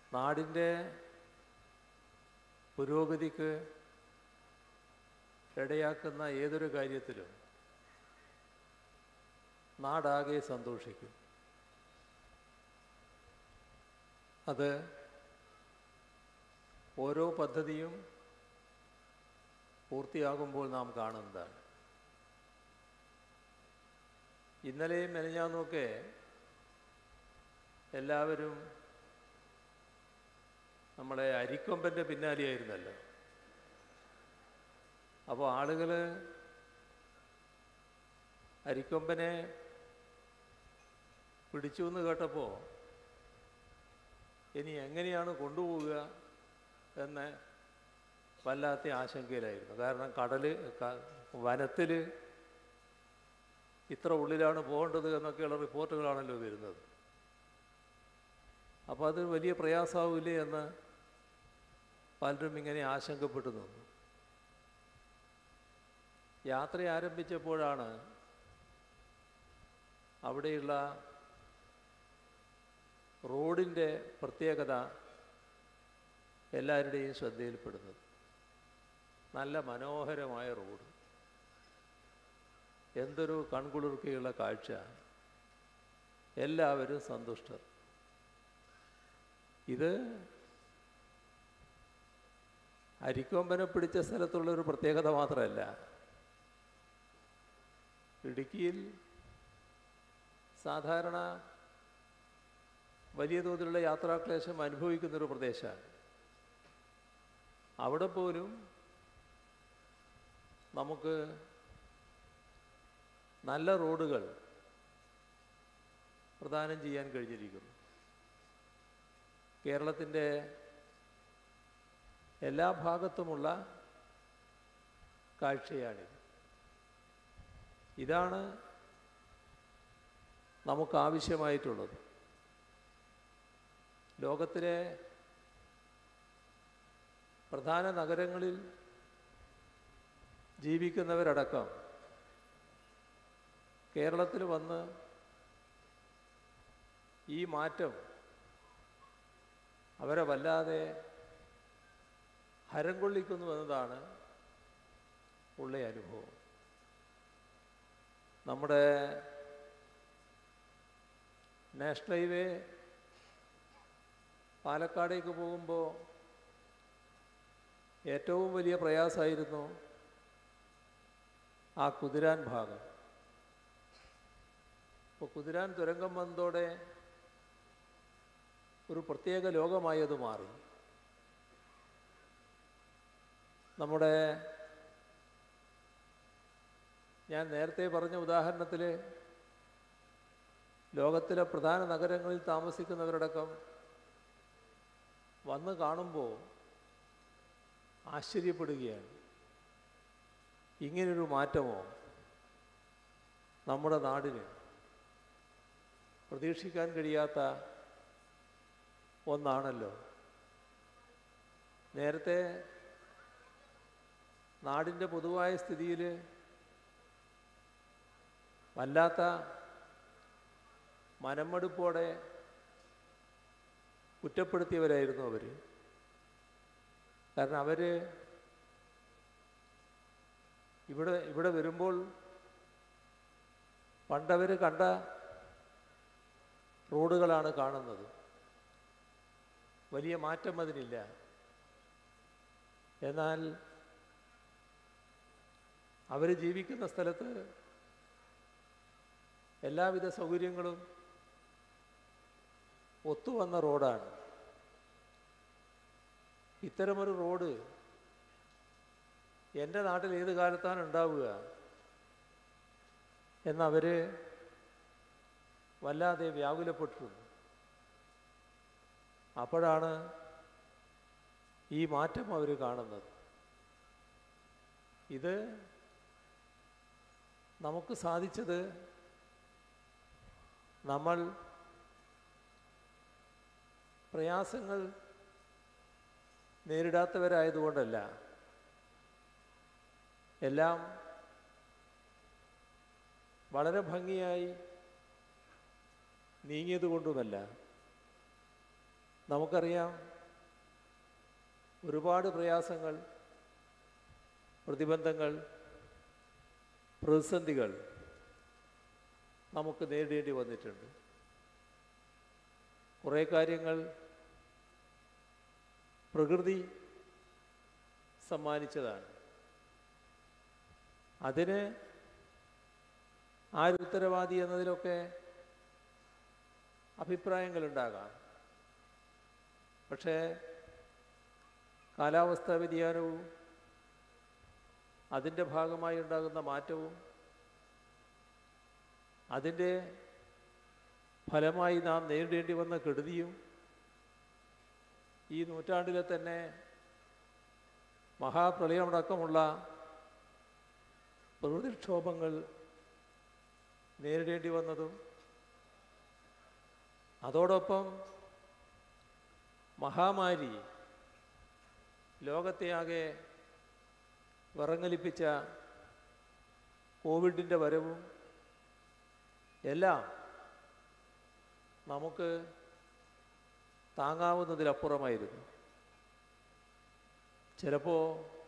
നാടിൻ്റെ പുരോഗതിക്ക് ഇടയാക്കുന്ന ഏതൊരു കാര്യത്തിലും നാടാകെ സന്തോഷിക്കും അത് ഓരോ പദ്ധതിയും പൂർത്തിയാകുമ്പോൾ നാം കാണുന്നതാണ് ഇന്നലെയും മെനഞ്ഞാന്നുമൊക്കെ എല്ലാവരും നമ്മളെ അരിക്കൊമ്പൻ്റെ പിന്നാലെയായിരുന്നല്ലോ അപ്പോൾ ആളുകൾ അരിക്കൊമ്പനെ പിടിച്ചു എന്ന് കേട്ടപ്പോൾ ഇനി എങ്ങനെയാണ് കൊണ്ടുപോവുക എന്ന് വല്ലാത്ത ആശങ്കയിലായിരുന്നു കാരണം കടൽ വനത്തിൽ ഇത്ര ഉള്ളിലാണ് പോകേണ്ടത് എന്നൊക്കെയുള്ള റിപ്പോർട്ടുകളാണല്ലോ വരുന്നത് അപ്പോൾ അത് വലിയ പ്രയാസമാവില്ലേ എന്ന് പലരും ഇങ്ങനെ ആശങ്കപ്പെട്ടു നിന്നു യാത്ര ആരംഭിച്ചപ്പോഴാണ് അവിടെയുള്ള റോഡിൻ്റെ പ്രത്യേകത എല്ലാവരുടെയും ശ്രദ്ധയിൽപ്പെടുന്നത് നല്ല മനോഹരമായ റോഡ് എന്തൊരു കൺകുളിർക്കയുള്ള കാഴ്ച എല്ലാവരും സന്തുഷ്ടർ ഇത് അരിക്കൊമ്പനെ പിടിച്ച സ്ഥലത്തുള്ള ഒരു പ്രത്യേകത മാത്രമല്ല ഇടുക്കിയിൽ സാധാരണ വലിയ തോതിലുള്ള യാത്രാക്ലേശം അനുഭവിക്കുന്നൊരു പ്രദേശമാണ് അവിടെ പോലും നമുക്ക് നല്ല റോഡുകൾ പ്രദാനം ചെയ്യാൻ കഴിഞ്ഞിരിക്കുന്നു കേരളത്തിൻ്റെ എല്ലാ ഭാഗത്തുമുള്ള കാഴ്ചയാണിത് ഇതാണ് നമുക്ക് ആവശ്യമായിട്ടുള്ളത് ലോകത്തിലെ പ്രധാന നഗരങ്ങളിൽ ജീവിക്കുന്നവരടക്കം കേരളത്തിൽ വന്ന് ഈ മാറ്റം അവരെ വല്ലാതെ ഹരം കൊള്ളിക്കുന്നു എന്നതാണ് ഉള്ള അനുഭവം നമ്മുടെ നാഷണൽ ഹൈവേ പാലക്കാടേക്ക് പോകുമ്പോൾ ഏറ്റവും വലിയ പ്രയാസമായിരുന്നു ആ കുതിരാൻ ഭാഗം ഇപ്പോൾ കുതിരാൻ തുരങ്കം വന്നതോടെ ഒരു പ്രത്യേക ലോകമായി അത് മാറി നമ്മുടെ ഞാൻ നേരത്തെ പറഞ്ഞ ഉദാഹരണത്തിൽ ലോകത്തിലെ പ്രധാന നഗരങ്ങളിൽ താമസിക്കുന്നവരടക്കം വന്ന് കാണുമ്പോൾ ആശ്ചര്യപ്പെടുകയാണ് ഇങ്ങനൊരു മാറ്റമോ നമ്മുടെ നാടിന് പ്രതീക്ഷിക്കാൻ കഴിയാത്ത ഒന്നാണല്ലോ നേരത്തെ നാടിൻ്റെ പൊതുവായ സ്ഥിതിയിൽ വല്ലാത്ത മനമെടുപ്പോടെ കുറ്റപ്പെടുത്തിയവരായിരുന്നു അവർ കാരണം അവർ ഇവിടെ ഇവിടെ വരുമ്പോൾ പണ്ടവർ കണ്ട റോഡുകളാണ് കാണുന്നത് വലിയ മാറ്റം അതിനില്ല എന്നാൽ അവർ ജീവിക്കുന്ന സ്ഥലത്ത് എല്ലാവിധ സൗകര്യങ്ങളും ഒത്തുവന്ന റോഡാണ് ഇത്തരമൊരു റോഡ് എൻ്റെ നാട്ടിൽ ഏത് കാലത്താണ് ഉണ്ടാവുക എന്നവർ വല്ലാതെ വ്യാകുലപ്പെട്ടിരുന്നു അപ്പോഴാണ് ഈ മാറ്റം അവർ കാണുന്നത് ഇത് നമുക്ക് സാധിച്ചത് നമ്മൾ പ്രയാസങ്ങൾ നേരിടാത്തവരായതുകൊണ്ടല്ല എല്ലാം വളരെ ഭംഗിയായി നീങ്ങിയത് കൊണ്ടുമല്ല നമുക്കറിയാം ഒരുപാട് പ്രയാസങ്ങൾ പ്രതിബന്ധങ്ങൾ പ്രതിസന്ധികൾ നമുക്ക് നേരിടേണ്ടി വന്നിട്ടുണ്ട് കുറേ കാര്യങ്ങൾ പ്രകൃതി സമ്മാനിച്ചതാണ് അതിന് ആരുത്തരവാദി എന്നതിലൊക്കെ അഭിപ്രായങ്ങളുണ്ടാകാം പക്ഷേ കാലാവസ്ഥാ വ്യതിയാനവും അതിൻ്റെ ഭാഗമായി ഉണ്ടാകുന്ന മാറ്റവും അതിൻ്റെ ഫലമായി നാം നേരിടേണ്ടി വന്ന കെടുതിയും ഈ നൂറ്റാണ്ടിലെ തന്നെ മഹാപ്രളയമടക്കമുള്ള പ്രകൃതിക്ഷോഭങ്ങൾ നേരിടേണ്ടി വന്നതും അതോടൊപ്പം മഹാമാരി ലോകത്തെയാകെ വിറങ്ങലിപ്പിച്ച കോവിഡിൻ്റെ വരവും എല്ലാം നമുക്ക് താങ്ങാവുന്നതിലപ്പുറമായിരുന്നു ചിലപ്പോൾ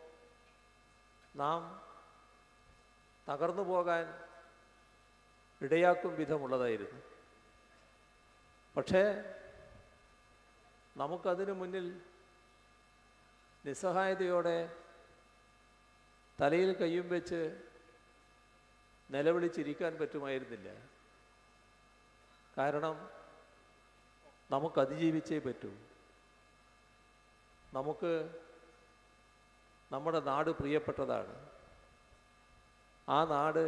നാം തകർന്നു പോകാൻ ഇടയാക്കും വിധമുള്ളതായിരുന്നു പക്ഷേ നമുക്കതിനു മുന്നിൽ നിസ്സഹായതയോടെ തലയിൽ കയ്യും വെച്ച് നിലവിളിച്ചിരിക്കാൻ പറ്റുമായിരുന്നില്ല കാരണം നമുക്ക് അതിജീവിച്ചേ പറ്റൂ നമുക്ക് നമ്മുടെ നാട് പ്രിയപ്പെട്ടതാണ് ആ നാട്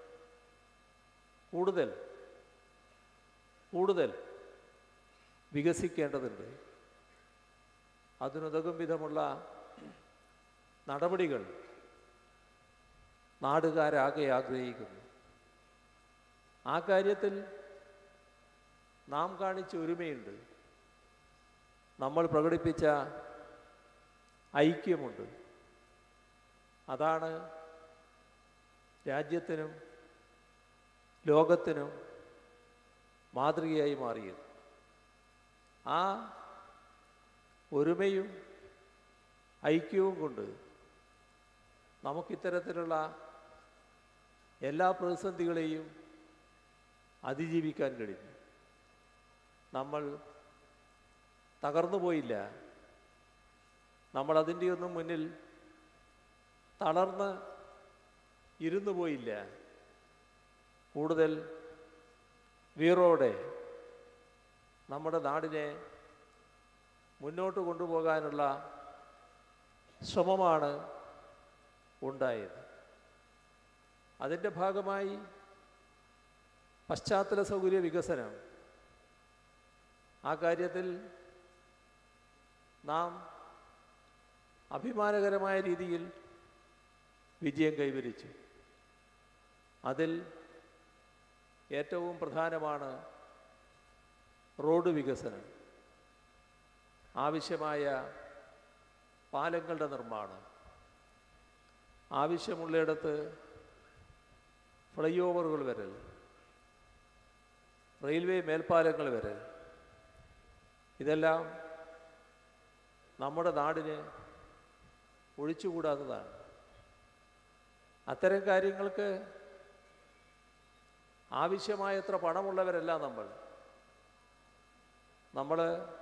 കൂടുതൽ കൂടുതൽ വികസിക്കേണ്ടതുണ്ട് അതിനുതകും വിധമുള്ള നടപടികൾ നാടുകാരാകെ ആഗ്രഹിക്കുന്നു ആ കാര്യത്തിൽ നാം കാണിച്ച ഒരുമയുണ്ട് നമ്മൾ പ്രകടിപ്പിച്ച ഐക്യമുണ്ട് അതാണ് രാജ്യത്തിനും ലോകത്തിനും മാതൃകയായി മാറിയത് ആ ഒരുമയും ഐക്യവും കൊണ്ട് നമുക്കിത്തരത്തിലുള്ള എല്ലാ പ്രതിസന്ധികളെയും അതിജീവിക്കാൻ കഴിഞ്ഞു നമ്മൾ തകർന്നു പോയില്ല നമ്മൾ അതിൻ്റെയൊന്നും മുന്നിൽ തളർന്ന് ഇരുന്നു പോയില്ല കൂടുതൽ വീറോടെ നമ്മുടെ നാടിനെ മുന്നോട്ട് കൊണ്ടുപോകാനുള്ള ശ്രമമാണ് ഉണ്ടായത് അതിൻ്റെ ഭാഗമായി പശ്ചാത്തല സൗകര്യ വികസനം ആ കാര്യത്തിൽ നാം അഭിമാനകരമായ രീതിയിൽ വിജയം കൈവരിച്ചു അതിൽ ഏറ്റവും പ്രധാനമാണ് റോഡ് വികസനം ആവശ്യമായ പാലങ്ങളുടെ നിർമ്മാണം ആവശ്യമുള്ളിടത്ത് ഫ്ലൈ ഓവറുകൾ വരൽ റെയിൽവേ മേൽപ്പാലങ്ങൾ വരൽ ഇതെല്ലാം നമ്മുടെ നാടിന് ഒഴിച്ചുകൂടാത്തതാണ് അത്തരം കാര്യങ്ങൾക്ക് ആവശ്യമായത്ര പണമുള്ളവരല്ല നമ്മൾ നമ്മൾ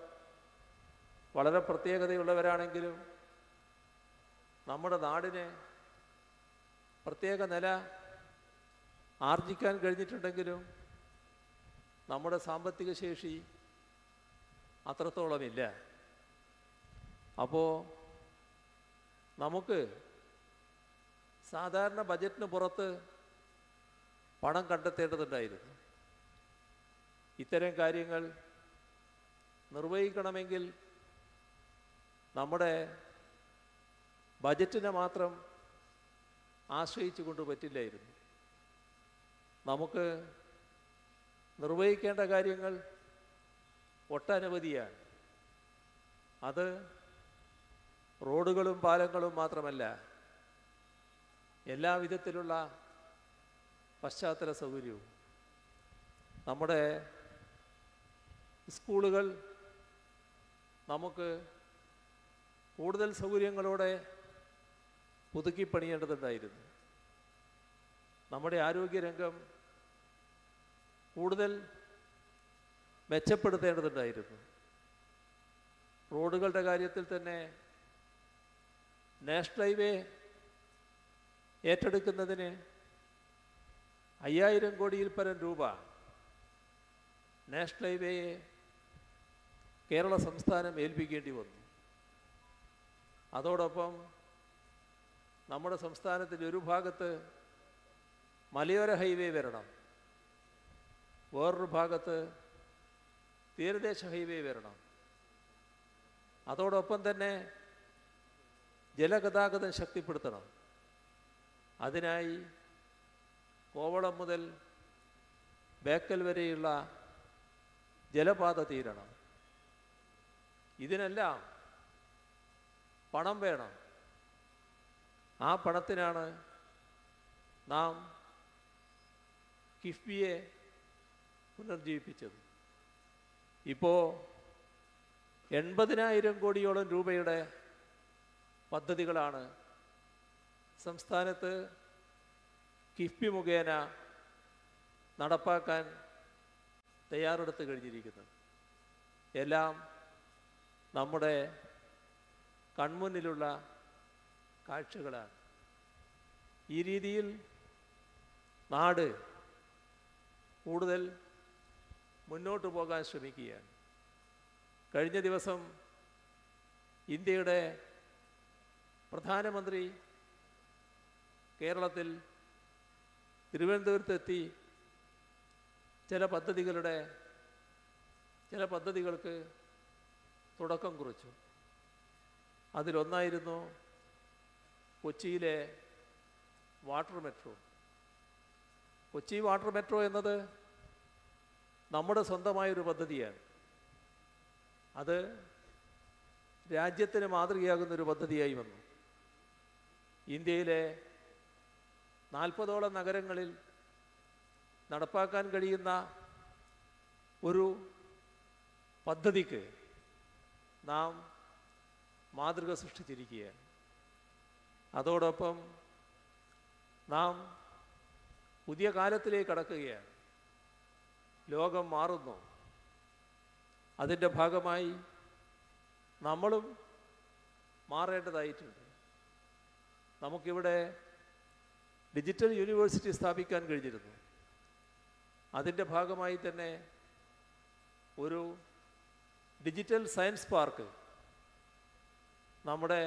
വളരെ പ്രത്യേകതയുള്ളവരാണെങ്കിലും നമ്മുടെ നാടിന് പ്രത്യേക നില ആർജിക്കാൻ കഴിഞ്ഞിട്ടുണ്ടെങ്കിലും നമ്മുടെ സാമ്പത്തിക ശേഷി അത്രത്തോളമില്ല അപ്പോൾ നമുക്ക് സാധാരണ ബജറ്റിന് പുറത്ത് പണം കണ്ടെത്തേണ്ടതുണ്ടായിരുന്നു ഇത്തരം കാര്യങ്ങൾ നിർവഹിക്കണമെങ്കിൽ നമ്മുടെ ബജറ്റിനെ മാത്രം ആശ്രയിച്ചു കൊണ്ട് പറ്റില്ലായിരുന്നു നമുക്ക് നിർവഹിക്കേണ്ട കാര്യങ്ങൾ ഒട്ടനവധിയാണ് അത് റോഡുകളും പാലങ്ങളും മാത്രമല്ല എല്ലാ വിധത്തിലുള്ള പശ്ചാത്തല സൗകര്യവും നമ്മുടെ സ്കൂളുകൾ നമുക്ക് കൂടുതൽ സൗകര്യങ്ങളോടെ പുതുക്കി പണിയേണ്ടതുണ്ടായിരുന്നു നമ്മുടെ ആരോഗ്യരംഗം കൂടുതൽ മെച്ചപ്പെടുത്തേണ്ടതുണ്ടായിരുന്നു റോഡുകളുടെ കാര്യത്തിൽ തന്നെ നാഷണൽ ഹൈവേ ഏറ്റെടുക്കുന്നതിന് അയ്യായിരം കോടിയിൽ പരം രൂപ നാഷണൽ ഹൈവേയെ കേരള സംസ്ഥാനം ഏൽപ്പിക്കേണ്ടി വന്നു അതോടൊപ്പം നമ്മുടെ സംസ്ഥാനത്തിൻ്റെ ഒരു ഭാഗത്ത് മലയോര ഹൈവേ വരണം വേറൊരു ഭാഗത്ത് തീരദേശ ഹൈവേ വരണം അതോടൊപ്പം തന്നെ ജലഗതാഗതം ശക്തിപ്പെടുത്തണം അതിനായി കോവളം മുതൽ ബേക്കൽ വരെയുള്ള ജലപാത തീരണം ഇതിനെല്ലാം പണം വേണം ആ പണത്തിനാണ് നാം കിഫ്ബിയെ പുനർജീവിപ്പിച്ചത് ഇപ്പോൾ എൺപതിനായിരം കോടിയോളം രൂപയുടെ പദ്ധതികളാണ് സംസ്ഥാനത്ത് കിഫ്ബി മുഖേന നടപ്പാക്കാൻ തയ്യാറെടുത്ത് കഴിഞ്ഞിരിക്കുന്നത് എല്ലാം നമ്മുടെ കൺമുന്നിലുള്ള കാഴ്ചകളാണ് ഈ രീതിയിൽ നാട് കൂടുതൽ മുന്നോട്ട് പോകാൻ ശ്രമിക്കുകയാണ് കഴിഞ്ഞ ദിവസം ഇന്ത്യയുടെ പ്രധാനമന്ത്രി കേരളത്തിൽ തിരുവനന്തപുരത്തെത്തി ചില പദ്ധതികളുടെ ചില പദ്ധതികൾക്ക് തുടക്കം കുറിച്ചു അതിലൊന്നായിരുന്നു കൊച്ചിയിലെ water metro Kochi water metro എന്നത് നമ്മുടെ സ്വന്തമായൊരു പദ്ധതിയാണ് അത് രാജ്യത്തിന് മാതൃകയാകുന്ന ഒരു പദ്ധതിയായി വന്നു ഇന്ത്യയിലെ നാൽപ്പതോളം നഗരങ്ങളിൽ നടപ്പാക്കാൻ കഴിയുന്ന ഒരു പദ്ധതിക്ക് നാം മാതൃക സൃഷ്ടിച്ചിരിക്കുകയാണ് അതോടൊപ്പം നാം പുതിയ കാലത്തിലേക്ക് കടക്കുകയാണ് ലോകം മാറുന്നു അതിൻ്റെ ഭാഗമായി നമ്മളും മാറേണ്ടതായിട്ടുണ്ട് നമുക്കിവിടെ ഡിജിറ്റൽ യൂണിവേഴ്സിറ്റി സ്ഥാപിക്കാൻ കഴിഞ്ഞിരുന്നു അതിൻ്റെ ഭാഗമായി തന്നെ ഒരു ഡിജിറ്റൽ സയൻസ് പാർക്ക് നമ്മുടെ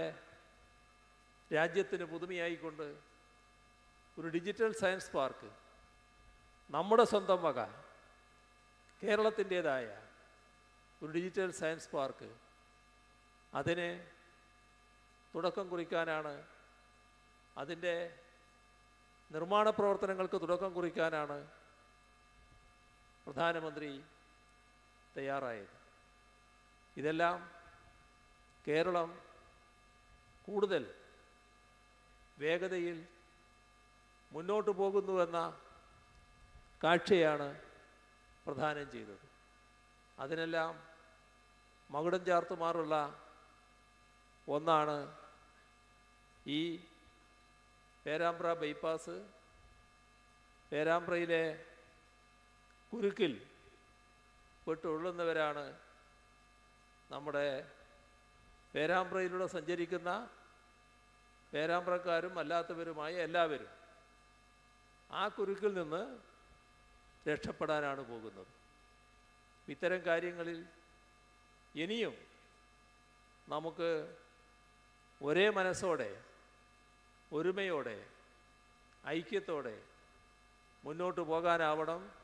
രാജ്യത്തിന് പുതുമയായിക്കൊണ്ട് ഒരു ഡിജിറ്റൽ സയൻസ് പാർക്ക് നമ്മുടെ സ്വന്തം വക കേരളത്തിൻ്റേതായ ഒരു ഡിജിറ്റൽ സയൻസ് പാർക്ക് അതിന് തുടക്കം കുറിക്കാനാണ് അതിൻ്റെ നിർമ്മാണ പ്രവർത്തനങ്ങൾക്ക് തുടക്കം കുറിക്കാനാണ് പ്രധാനമന്ത്രി തയ്യാറായത് ഇതെല്ലാം കേരളം കൂടുതൽ വേഗതയിൽ മുന്നോട്ട് പോകുന്നുവെന്ന കാഴ്ചയാണ് പ്രധാനം ചെയ്തത് അതിനെല്ലാം മകുടം ചാർത്തുമാറുള്ള ഒന്നാണ് ഈ പേരാമ്പ്ര ബൈപ്പാസ് പേരാമ്പ്രയിലെ കുരുക്കിൽ പെട്ടുള്ളുന്നവരാണ് നമ്മുടെ പേരാമ്പ്രയിലൂടെ സഞ്ചരിക്കുന്ന പേരാമ്പ്രക്കാരും അല്ലാത്തവരുമായ എല്ലാവരും ആ കുരുക്കിൽ നിന്ന് രക്ഷപ്പെടാനാണ് പോകുന്നത് ഇത്തരം കാര്യങ്ങളിൽ ഇനിയും നമുക്ക് ഒരേ മനസ്സോടെ ഒരുമയോടെ ഐക്യത്തോടെ മുന്നോട്ട് പോകാനാവണം